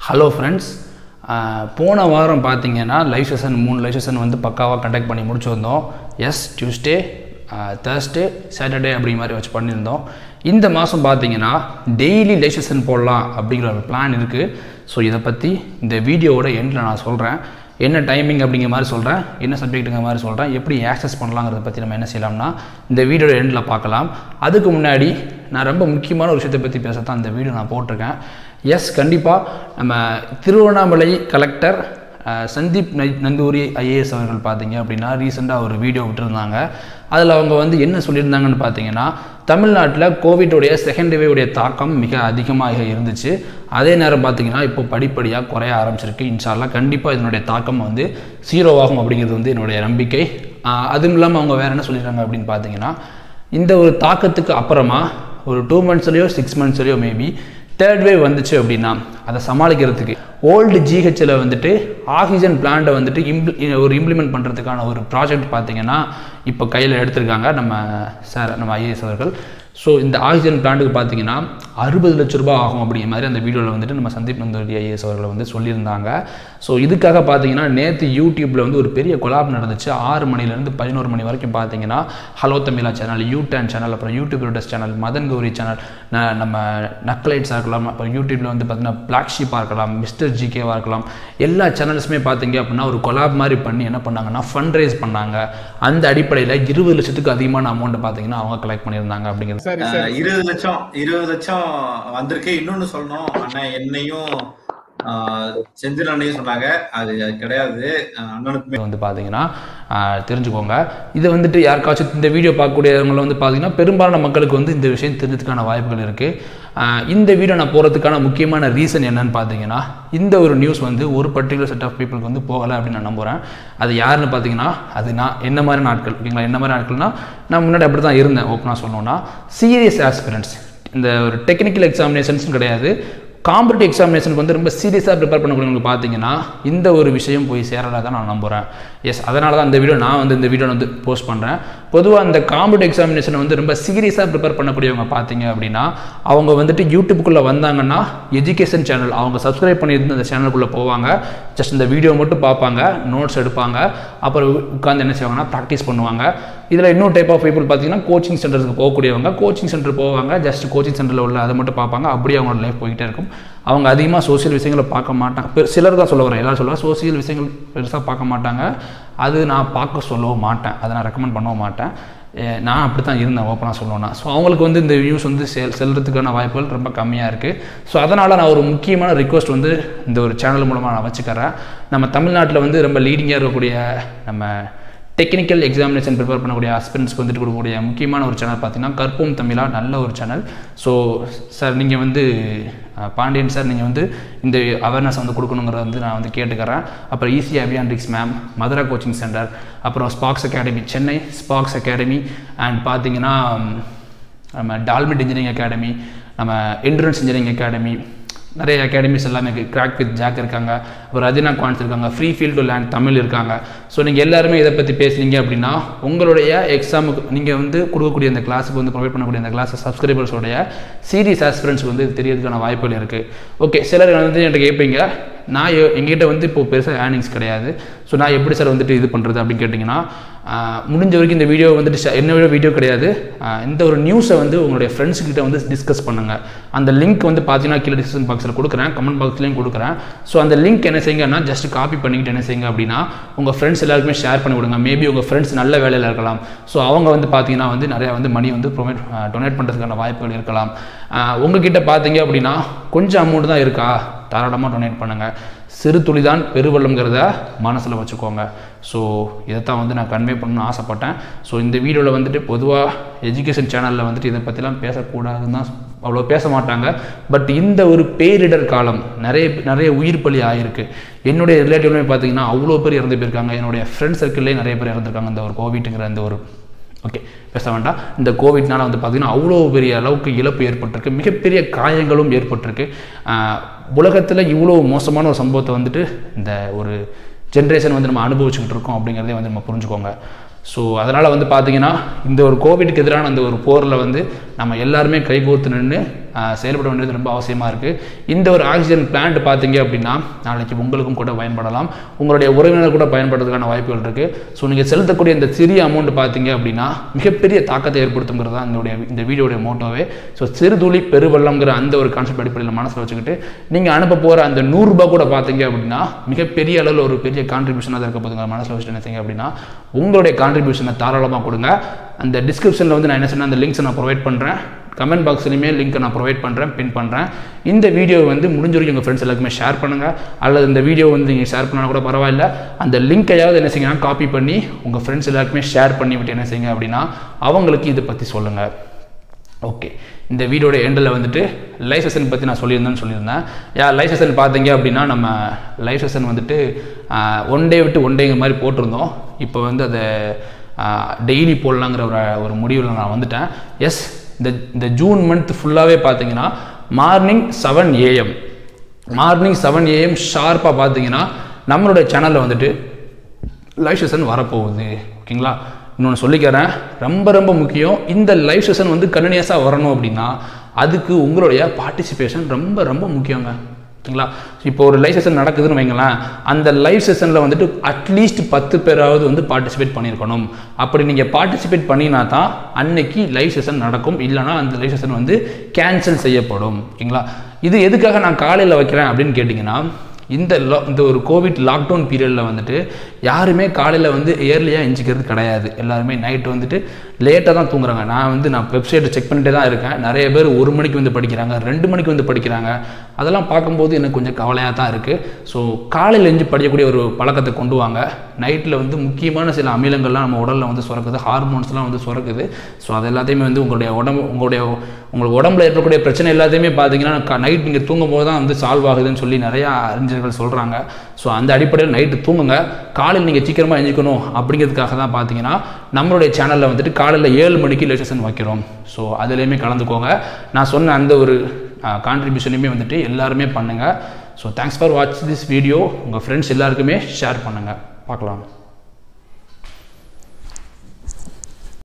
hello friends போன வாரம் பார்த்தீங்கன்னா லைவ் செஷன் மூணு லைவ் செஷன் வந்து பக்காவாக கண்டக்ட் பண்ணி முடிச்சிருந்தோம் எஸ் டியூஸ்டே தேர்ஸ்டே சாட்டர்டே அப்படிங்கிற மாதிரி வச்சு பண்ணியிருந்தோம் இந்த மாதம் பார்த்தீங்கன்னா டெய்லி லைவ் செஷன் போடலாம் அப்படிங்கிற ஒரு பிளான் இருக்குது ஸோ இதை பற்றி இந்த வீடியோவோட எண்டில் நான் சொல்கிறேன் என்ன டைமிங் அப்படிங்கிற மாதிரி சொல்கிறேன் என்ன சப்ஜெக்ட்டுங்கிற மாதிரி சொல்கிறேன் எப்படி ஆக்சஸ் பண்ணலாங்கிறத பற்றி நம்ம என்ன செய்யலாம்னா இந்த வீடியோட எண்டில் பார்க்கலாம் அதுக்கு முன்னாடி நான் ரொம்ப முக்கியமான ஒரு விஷயத்தை பற்றி பேசத்தான் இந்த வீடியோ நான் போட்டிருக்கேன் எஸ் கண்டிப்பாக நம்ம திருவண்ணாமலை கலெக்டர் சந்தீப் நந்தூரி ஐஏஎஸ் அவர்கள் பார்த்தீங்க அப்படின்னா ரீசெண்டாக ஒரு வீடியோ விட்டுருந்தாங்க அதில் அவங்க வந்து என்ன சொல்லியிருந்தாங்கன்னு பார்த்தீங்கன்னா தமிழ்நாட்டில் கோவிட்டுடைய செகண்ட் வேவுடைய தாக்கம் மிக அதிகமாக இருந்துச்சு அதே நேரம் பார்த்தீங்கன்னா இப்போ படிப்படியாக குறைய ஆரம்பிச்சிருக்கு இன்ஷால்லாம் கண்டிப்பாக இதனுடைய தாக்கம் வந்து ஜீரோவாகும் அப்படிங்கிறது வந்து என்னுடைய நம்பிக்கை அதுவும் இல்லாமல் அவங்க வேறு என்ன சொல்லியிருக்காங்க அப்படின்னு பார்த்தீங்கன்னா இந்த ஒரு தாக்கத்துக்கு அப்புறமா ஒரு டூ மந்த்ஸ்லேயோ சிக்ஸ் மந்த்ஸ்லேயோ மேபி தேர்ட் வேவ் வந்துச்சு அப்படின்னா அதை சமாளிக்கிறதுக்கு ஓல்டு ஜிஹெச்சில் வந்துட்டு ஆக்சிஜன் பிளான்ட்டை வந்துட்டு இம்ப்ளி ஒரு இம்ப்ளிமெண்ட் பண்ணுறதுக்கான ஒரு ப்ராஜெக்ட் பார்த்தீங்கன்னா இப்போ கையில் எடுத்திருக்காங்க நம்ம சார் நம்ம ஐஏஎஸ் அவர்கள் ஸோ இந்த ஆக்சிஜன் பிளான்ட்டுக்கு பார்த்தீங்கன்னா அறுபது லட்ச ரூபாய் ஆகும் அப்படிங்கிற மாதிரி அந்த வீடியோவில் வந்துட்டு நம்ம சந்தீப் நந்தூரி ஐஏஎஸ் அவர்களை வந்து சொல்லியிருந்தாங்க ஸோ இதுக்காக பார்த்தீங்கன்னா நேற்று யூடியூப்பில் வந்து ஒரு பெரிய கொலாப் நடந்துச்சு ஆறு மணிலேருந்து பதினோரு மணி வரைக்கும் பார்த்தீங்கன்னா hello Tamizha channel YouTurn channel அப்புறம் யூடியூப் ரோடஸ் சேனல் மதன் கௌரி சேனல் நம்ம நக்லைட்ஸாக இருக்கலாம் அப்புறம் யூடியூப்பில் வந்து பார்த்தீங்கன்னா பிளாக் ஷீப்பாக இருக்கலாம் மிஸ்டர் ஜிகேவாக இருக்கலாம் எல்லா சேனல்ஸுமே பார்த்தீங்க அப்படின்னா ஒரு கொலாப் மாதிரி பண்ணி என்ன பண்ணாங்கன்னா ஃபண்ட் ரைஸ் பண்ணாங்க அந்த அடிப்படையில் இருபது லட்சத்துக்கு அதிகமான அமௌண்ட் பார்த்தீங்கன்னா அவங்க கலெக்ட் பண்ணியிருந்தாங்க அப்படிங்கிறது இருபது லட்சம் இருபது லட்சம் வந்திருக்கு இன்னொன்னு சொல்லணும் அண்ணா என்னையும் செந்தில் அண்ணையும் சொன்னாங்க அது கிடையாது அண்ணனுக்குமே வந்து பார்த்தீங்கன்னா தெரிஞ்சுக்கோங்க இதை வந்துட்டு யாருக்காச்சும் இந்த வீடியோ பார்க்கக்கூடியவங்களை வந்து பார்த்தீங்கன்னா பெரும்பாலான மக்களுக்கு வந்து இந்த விஷயம் தெரிஞ்சதுக்கான வாய்ப்புகள் இருக்குது இந்த வீடியோ நான் போகிறதுக்கான முக்கியமான ரீசன் என்னன்னு பார்த்தீங்கன்னா இந்த ஒரு நியூஸ் வந்து ஒரு பர்டிகுலர் செட் ஆஃப் பீப்புளுக்கு வந்து போகலை அப்படின்னு நான் நம்புகிறேன் அது யாருன்னு பார்த்தீங்கன்னா அது நான் என்ன மாதிரி நாட்கள் ஓகேங்களா என்ன மாதிரி நாட்கள்னா நான் முன்னாடி அப்படி தான் இருந்தேன் ஓப்பனாக சொல்லணும்னா சீரியஸ் ஆஸ்பிரன்ஸ் இந்த ஒரு டெக்னிக்கல் எக்ஸாமினேஷன்ஸும் கிடையாது காம்படிட்டிவ் எக்ஸாமினேஷனுக்கு வந்து ரொம்ப சீரியஸாக ப்ரிப்பேர் பண்ணக்கூடியவங்களுக்கு பார்த்தீங்கன்னா இந்த ஒரு விஷயம் போய் சேரலாக தான் நான் நம்புகிறேன் எஸ் அதனால தான் இந்த வீடியோ நான் வந்து இந்த வீடியோ வந்து போஸ்ட் பண்ணுறேன் பொதுவாக அந்த காம்படிட்டிவ் எக்ஸாமினேஷனை வந்து ரொம்ப சீரியஸாக ப்ரிப்பேர் பண்ணக்கூடியவங்க பார்த்தீங்க அப்படின்னா அவங்க வந்துட்டு யூடியூப்புக்குள்ளே வந்தாங்கன்னா எஜுகேஷன் சேனல் அவங்க சப்ஸ்கிரைப் பண்ணியிருந்து அந்த சேனலுக்குள்ளே போவாங்க ஜஸ்ட் இந்த வீடியோ மட்டும் பார்ப்பாங்க நோட்ஸ் எடுப்பாங்க அப்புறம் உட்காந்து என்ன செய்வாங்கன்னா ப்ராக்டிஸ் பண்ணுவாங்க இதில் இன்னும் டைப் ஆஃப் பீப்புள் பார்த்தீங்கன்னா கோச்சிங் சென்டருக்கு போகக்கூடியவங்க கோச்சிங் சென்டர் போவாங்க ஜஸ்ட் கோச்சிங் சென்டரில் உள்ள அதை மட்டும் பார்ப்பாங்க அப்படியே அவங்களோட லைஃப் போய்கிட்டே இருக்கும் அவங்க அதிகமாக சோசியல் விஷயங்களை பார்க்க மாட்டாங்க சிலர் தான் சொல்ல வரேன் எல்லாரும் சொல்லுவாங்க சோசியல் விஷயங்கள் பெருசாக பார்க்க மாட்டாங்க அது நான் பார்க்க சொல்லவும் மாட்டேன் அதை நான் ரெக்கமெண்ட் பண்ணவும் மாட்டேன் நான் அப்படி தான் இருந்தேன் ஓப்பனாக சொல்லணும்னா ஸோ அவங்களுக்கு வந்து இந்த நியூஸ் வந்து செல் செல்றதுக்கான வாய்ப்புகள் ரொம்ப கம்மியாக இருக்குது ஸோ அதனால் நான் ஒரு முக்கியமான ரிக்வஸ்ட் வந்து இந்த ஒரு சேனல் மூலமாக நான் வச்சுக்கிறேன் நம்ம தமிழ்நாட்டில் வந்து ரொம்ப லீடிங்காக இருக்கக்கூடிய நம்ம டெக்னிக்கல் எக்ஸாமினேஷன் ப்ரிப்பேர் பண்ணக்கூடிய ஆஸ்பிரன்ஸ்க்கு வந்துட்டு கொடுக்கக்கூடிய முக்கியமான ஒரு சேனல் பார்த்தீங்கன்னா கற்போம் தமிழா நல்ல ஒரு சேனல் ஸோ சார் நீங்கள் வந்து பாண்டியன் சார் நீங்கள் வந்து இந்த அவேர்னஸ் வந்து கொடுக்கணுங்கிறத வந்து நான் வந்து கேட்டுக்கிறேன் அப்புறம் ஈஸி அபியான்டிக்ஸ் மேம் மதுரா கோச்சிங் சென்டர் அப்புறம் ஸ்பாக்ஸ் அகாடமி சென்னை ஸ்பாக்ஸ் அகாடமி அண்ட் பார்த்தீங்கன்னா நம்ம டால்மிட் இன்ஜினியரிங் அகாடமி நம்ம என்ட்ரன்ஸ் இன்ஜினியரிங் அகாடமி நிறைய அகாடமிஸ் எல்லாமே இருக்குது கிராக் வித் ஜாக் இருக்காங்க அப்புறம் ரஜினா குவான்ஸ் இருக்காங்க free feel to land Tamil இருக்காங்க ஸோ நீங்கள் எல்லாருமே இதை பற்றி பேசுனீங்க அப்படின்னா உங்களுடைய எக்ஸாமுக்கு நீங்கள் வந்து கொடுக்கக்கூடிய அந்த கிளாஸுக்கு வந்து ப்ரொவைட் பண்ணக்கூடிய அந்த கிளாஸ் சப்ஸ்கிரைபர்ஸோடைய சீரியஸ் ஆஸ்பிரன்ஸ்க்கு வந்து தெரியறதுக்கான வாய்ப்புகள் இருக்குது ஓகே சிலர் வந்து என்கிட்ட கேட்பீங்க நான் எங்கிட்ட வந்து இப்போ பெருசாக ஏர்னிங்ஸ் கிடையாது ஸோ நான் எப்படி சார் வந்துட்டு இது பண்ணுறது அப்படின்னு கேட்டிங்கன்னா முடிஞ்ச வரைக்கும் இந்த வீடியோ வந்துட்டு என்ன வீடியோ கிடையாது இந்த ஒரு நியூஸை வந்து உங்களுடைய ஃப்ரெண்ட்ஸ்கிட்ட வந்து டிஸ்கஸ் பண்ணுங்கள் அந்த லிங்க் வந்து பார்த்தீங்கன்னா கீழே டிஸ்கிரிப்ஷன் பாக்ஸில் கொடுக்குறேன் கமெண்ட் பாக்ஸ்லேயும் கொடுக்குறேன் ஸோ அந்த லிங்க் என்ன செய்யுங்கன்னா ஜஸ்ட் காப்பி பண்ணிக்கிட்டு என்ன செய்யுங்க அப்படின்னா உங்கள் ஃப்ரெண்ட்ஸ் எல்லாருக்குமே ஷேர் பண்ணி விடுங்க மேபி உங்கள் ஃப்ரெண்ட்ஸ் நல்ல வேலையில் இருக்கலாம் ஸோ அவங்க வந்து பார்த்தீங்கன்னா வந்து நிறையா வந்து மணி வந்து ப்ரொவைட் டொனேட் பண்ணுறதுக்கான வாய்ப்புகள் இருக்கலாம் உங்ககிட்ட பார்த்தீங்க அப்படின்னா கொஞ்சம் அமௌண்ட் தான் இருக்கா தாராளமாக டொனேட் பண்ணுங்கள் சிறு துளி தான் பெருவெள்ளம்ங்கிறத மனசில் வச்சுக்கோங்க ஸோ இதைத்தான் வந்து நான் கன்வே பண்ணணும்னு ஆசைப்பட்டேன் ஸோ இந்த வீடியோவில் வந்துட்டு பொதுவாக எஜுகேஷன் சேனலில் வந்துட்டு இதை பற்றிலாம் பேசக்கூடாதுன்னு தான் அவ்வளோ பேச மாட்டாங்க பட் இந்த ஒரு பேரிடர் காலம் நிறைய நிறைய உயிர் பலி ஆகிருக்கு என்னுடைய ரிலேட்டிவ்லுமே பார்த்தீங்கன்னா அவ்வளோ பேர் இறந்து போயிருக்காங்க என்னுடைய ஃப்ரெண்ட் சர்க்கிள்லேயே நிறைய பேர் இறந்துருக்காங்க இந்த ஒரு கோவிட்டுங்கிற அந்த ஒரு ஓகே பேச வேண்டாம் இந்த கோவிட்னால வந்து பார்த்திங்கன்னா அவ்வளோ பெரிய அளவுக்கு இழப்பு ஏற்பட்டிருக்கு மிகப்பெரிய காயங்களும் ஏற்பட்டிருக்கு உலகத்தில் இவ்வளோ மோசமான ஒரு சம்பவத்தை வந்துட்டு இந்த ஒரு ஜென்ரேஷன் வந்து நம்ம அனுபவிச்சுக்கிட்டு இருக்கோம் அப்படிங்கிறதே வந்து நம்ம புரிஞ்சுக்கோங்க ஸோ அதனால் வந்து பார்த்திங்கன்னா இந்த ஒரு கோவிடுக்கு எதிரான அந்த ஒரு போரில் வந்து நம்ம எல்லாருமே கைகோர்த்து நின்று ஆஹ், செயல்பட வேண்டியது ரொம்ப அவசியமாக இருக்குது இந்த ஒரு ஆக்சிஜன் பிளான்ட் பார்த்தீங்க அப்படின்னா நாளைக்கு உங்களுக்கும் கூட பயன்படலாம் உங்களுடைய உறவினர் கூட பயன்படுறதுக்கான வாய்ப்புகள் இருக்குது ஸோ நீங்கள் செலுத்தக்கூடிய இந்த சிறிய அமௌண்ட் பார்த்தீங்க அப்படின்னா மிகப்பெரிய தாக்கத்தை ஏற்படுத்துங்கிறது தான் என்னுடைய இந்த வீடியோடைய மோட்டோவே ஸோ சிறுதுளி பெருவெள்ளம்ங்கிற அந்த ஒரு கான்செப்ட் அடிப்படையில் மனசில் வச்சுக்கிட்டு நீங்கள் அனுப்ப போகிற அந்த நூறுரூபா கூட பார்த்தீங்க அப்படின்னா மிகப்பெரிய அளவில் ஒரு பெரிய கான்ட்ரிபியூஷனாக இருக்க போதுங்க மனசில் வச்சுட்டு என்ன செய்யுங்க அப்படின்னா உங்களுடைய கான்ட்ரிபியூஷனை தாராளமாக கொடுங்க அந்த டிஸ்கிரிப்ஷனில் வந்து நான் என்ன சொன்னேன் அந்த லிங்க்ஸை நான் ப்ரொவைட் பண்ணுறேன் கமெண்ட் பாக்ஸ்லையுமே லிங்க்கை நான் ப்ரொவைட் பண்ணுறேன் பின் பண்ணுறேன் இந்த வீடியோ வந்து முடிஞ்ச வரைக்கும் உங்கள் ஃப்ரெண்ட்ஸ் எல்லாருக்குமே ஷேர் பண்ணுங்கள் அல்லது இந்த வீடியோ வந்து நீங்கள் ஷேர் பண்ணால் கூட பரவாயில்ல அந்த லிங்க்கையாவது என்ன செய்யுங்கன்னா காப்பி பண்ணி உங்கள் ஃப்ரெண்ட்ஸ் எல்லாருக்குமே ஷேர் பண்ணி விட்டு என்ன செய்யுங்க அப்படின்னா அவங்களுக்கு இதை பற்றி சொல்லுங்கள் ஓகே இந்த வீடியோட எண்டில் வந்துட்டு லைஃப் செஷன் பற்றி நான் சொல்லியிருந்தேன்னு சொல்லியிருந்தேன் யா லைஃப் செஷன் பார்த்தீங்க அப்படின்னா நம்ம லைஃப் செஷன் வந்துட்டு ஒன் டே விட்டு ஒன் டேங்கிற மாதிரி போட்டிருந்தோம் இப்போ வந்து அதை டெய்லி போடலாங்கிற ஒரு ஒரு முடிவில் நான் வந்துட்டேன் எஸ் இந்த இந்த ஜூன் மந்த் ஃபுல்லாகவே பார்த்தீங்கன்னா morning seven AM morning seven AM ஷார்ப்பாக பார்த்தீங்கன்னா நம்மளுடைய சேனலில் வந்துட்டு லைவ் செஷன் வரப்போகுது ஓகேங்களா இன்னொன்று சொல்லிக்கிறேன் ரொம்ப ரொம்ப முக்கியம் இந்த லைவ் செஷன் வந்து கண்டினியூஸாக வரணும் அப்படின்னா அதுக்கு உங்களுடைய பார்ட்டிசிபேஷன் ரொம்ப ரொம்ப முக்கியங்க ஓகேங்களா இப்போ ஒரு லைவ் செஷன் நடக்குதுன்னு வைங்களேன் அந்த லைவ் செஷனில் வந்துட்டு அட்லீஸ்ட் பத்து பேராவது வந்து பார்ட்டிசிபேட் பண்ணியிருக்கணும் அப்படி நீங்கள் பார்ட்டிசிபேட் பண்ணினா தான் அன்னைக்கு லைவ் செஷன் நடக்கும் இல்லைனா அந்த லைவ் செஷன் வந்து கேன்சல் செய்யப்படும் ஓகேங்களா இது எதுக்காக நான் காலையில் வைக்கிறேன் அப்படின்னு கேட்டிங்கன்னா இந்த லா இந்த ஒரு கோவிட் லாக்டவுன் பீரியடில் வந்துட்டு யாருமே காலையில் வந்து ஏர்லியாக எஞ்சிக்கிறது கிடையாது எல்லாருமே நைட்டு வந்துட்டு லேட்டாக தான் தூங்குறாங்க நான் வந்து நான் வெப்சைட்டை செக் பண்ணிட்டே தான் இருக்கேன் நிறைய பேர் ஒரு மணிக்கு வந்து படிக்கிறாங்க ரெண்டு மணிக்கு வந்து படிக்கிறாங்க அதெல்லாம் பார்க்கும்போது எனக்கு கொஞ்சம் கவலையாக தான் இருக்குது ஸோ காலையில் எஞ்சி படிக்கக்கூடிய ஒரு பழக்கத்தை கொண்டு வாங்க நைட்டில் வந்து முக்கியமான சில அமிலங்கள்லாம் நம்ம உடலில் வந்து சுரக்குது ஹார்மோன்ஸ்லாம் வந்து சுரக்குது ஸோ அது எல்லாத்தையுமே வந்து உங்களுடைய உடம்பு உங்களுடைய உங்களுக்கு உடம்புல ஏற்படக்கூடிய பிரச்சனை எல்லாத்தையுமே பார்த்தீங்கன்னா நைட் நீங்கள் தூங்கும் போது தான் வந்து சால்வ் ஆகுதுன்னு சொல்லி நிறையா அறிஞர்கள் சொல்கிறாங்க ஸோ அந்த அடிப்படையில் நைட்டு தூங்குங்க காலையில் நீங்கள் சீக்கிரமாக எஞ்சிக்கணும் அப்படிங்கிறதுக்காக தான் பார்த்தீங்கன்னா நம்மளுடைய சேனலில் வந்துட்டு காலையில் ஏழு மணிக்கு லெசன் வைக்கிறோம் ஸோ அதுலேயுமே கலந்துக்கோங்க நான் சொன்ன அந்த ஒரு கான்ட்ரிபியூஷனையுமே வந்துட்டு எல்லாருமே பண்ணுங்கள் so thanks for watch this video உங்கள் ஃப்ரெண்ட்ஸ் எல்லாருக்குமே ஷேர் பண்ணுங்கள் பார்க்கலாம்